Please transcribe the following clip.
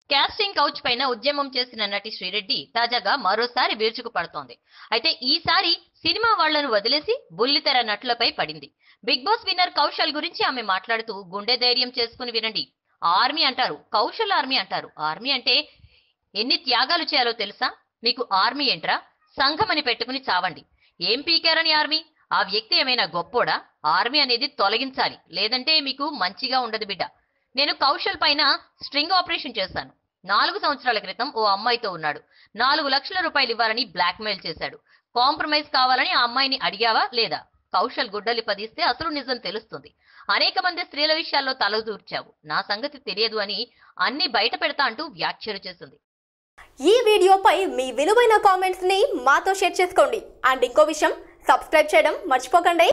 casting couch పైన ఉద్యమం చేసిన నటి శ్రీరెడ్డి తాజాగా మరోసారి విరుచుకు పడుతోంది అయితే ఈసారి సినిమా వాళ్లను వదిలేసి బుల్లితెర నటులపై పడింది బిగ్ బాస్ విన్నర్ కౌశల్ గురించి ఆమె మాట్లాడుతూ గుండె ధైర్యం చేసుకుని వినండి ఆర్మీ అంటారు కౌశల్ ఆర్మీ అంటారు ఆర్మీ అంటే ఎన్ని త్యాగాలు చేయాలో తెలుసా మీకు ఆర్మీ ఏంట్రా సంఘం అని పెట్టుకుని చావండి ఏం పీకారని ఆర్మీ ఆ వ్యక్తి ఏమైనా గొప్పోడా ఆర్మీ అనేది తొలగించాలి లేదంటే మీకు మంచిగా ఉండదు బిడ్డ నేను కౌశల్ పైన స్ట్రింగ్ ఆపరేషన్ చేశాను నాలుగు సంవత్సరాల క్రితం ఓ అమ్మాయితో ఉన్నాడు నాలుగు లక్షల రూపాయలు ఇవ్వాలని బ్లాక్మెయిల్ చేశాడు కాంప్రమైజ్ కావాలని ఆ అమ్మాయిని అడిగావా లేదా కౌశల్ గుడ్డలి పదిస్తే అసలు నిజం తెలుస్తుంది అనేక మంది స్త్రీల విషయాల్లో తలదూర్చావు నా సంగతి తెలియదు అని అన్ని బయట పెడతా అంటూ వ్యాఖ్యలు చేసింది ఈ వీడియోపై మీ విలువైన కామెంట్స్ ని మాతో షేర్ చేసుకోండి అండ్ ఇంకో విషయం సబ్స్క్రైబ్ చేయడం మర్చిపోకండి